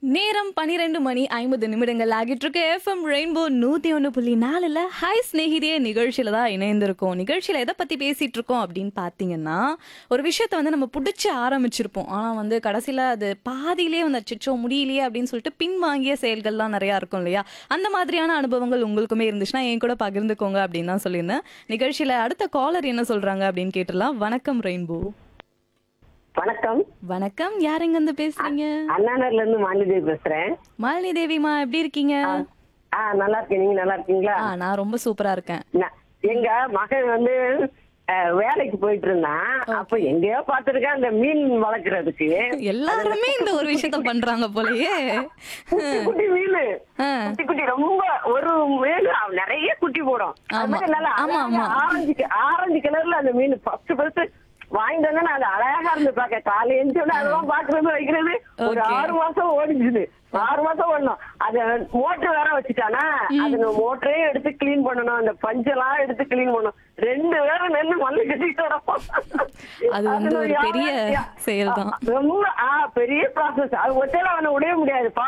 நேரம் பனிரெண்டு மணி ஐம்பது நிமிடங்கள் ஆகிட்டு இருக்கு எஃப்எம் ரெயின்போ நூத்தி ஒன்று புள்ளி நாலுல ஹாய் ஸ்நேகிதியே நிகழ்ச்சியில தான் இணைந்திருக்கோம் நிகழ்ச்சியில எதை பத்தி பேசிட்டு இருக்கோம் அப்படின்னு பாத்தீங்கன்னா ஒரு விஷயத்த வந்து நம்ம பிடிச்சி ஆரம்பிச்சிருப்போம் ஆனா வந்து கடைசியில அது பாதியிலே வந்து அச்சோ முடியலையே அப்படின்னு சொல்லிட்டு பின்வாங்கிய செயல்கள்லாம் நிறைய இருக்கும் இல்லையா அந்த மாதிரியான அனுபவங்கள் உங்களுக்குமே இருந்துச்சுன்னா என் கூட பகிர்ந்துக்கோங்க அப்படின்னு தான் சொல்லியிருந்தேன் நிகழ்ச்சியில அடுத்த காலர் என்ன சொல்றாங்க அப்படின்னு கேட்டுடலாம் வணக்கம் ரெயின்போ வணக்கம் வணக்கம் யாருங்க இருந்து பேசுறீங்க அண்ணாநகர்ல இருந்து மாலிதேவி பேசுறேன் மாலினி தேவிமா எப்படி இருக்கீங்க ஆ நல்லா இருக்கேன் நீங்க நல்லா இருக்கீங்களா ஆ நான் ரொம்ப சூப்பரா இருக்கேன் நான்- எங்க மகன் வந்து அஹ், வேலைக்கு போயிட்டு இருந்தான் அப்ப எங்கேயோ பாத்துருக்கேன் அந்த மீன் வளர்க்கறதுக்கு எல்லாருமே இந்த ஒரு விஷயத்த பண்றாங்க போலயே குட்டி குட்டி மீன் ஆ. குட்டி குட்டி ரொம்ப ஒரு மீன் நிறைய குட்டி போடும் அது ஆமா. மாதிரி நல்லா ஆமா, அழகா ஆமா. ஆரஞ்சு ஆரஞ்சு கலர்ல அந்த மீன் ஃபர்ஸ்ட் ஃபர்ஸ்ட் வாங்கிட்டு வந்தா நான் அது அழகா இருந்து பாக்க காலையில எழுந்து அதெல்லாம் பாக்குறது வைக்கிறது ஒரு Okay. ஆறு மாசம் ஓடிச்சுது ஆறு மாசம் ஓடணும் அது மோட்டர் வேற வச்சுட்டானா அது மோட்டரே எடுத்து கிளீன் பண்ணணும் அந்த பஞ்செல்லாம் எடுத்து கிளீன் பண்ணணும் ரெண்டு பேரும் நின்று மல்லு கட்டிட்டு வரப்போம். அது வந்து ஒரு அதுல பெரிய யா- செயல்தான். ரொம்ப ஆ பெரிய ப்ராசஸ் அது ஒத்தையில அவனை விடவே முடியாது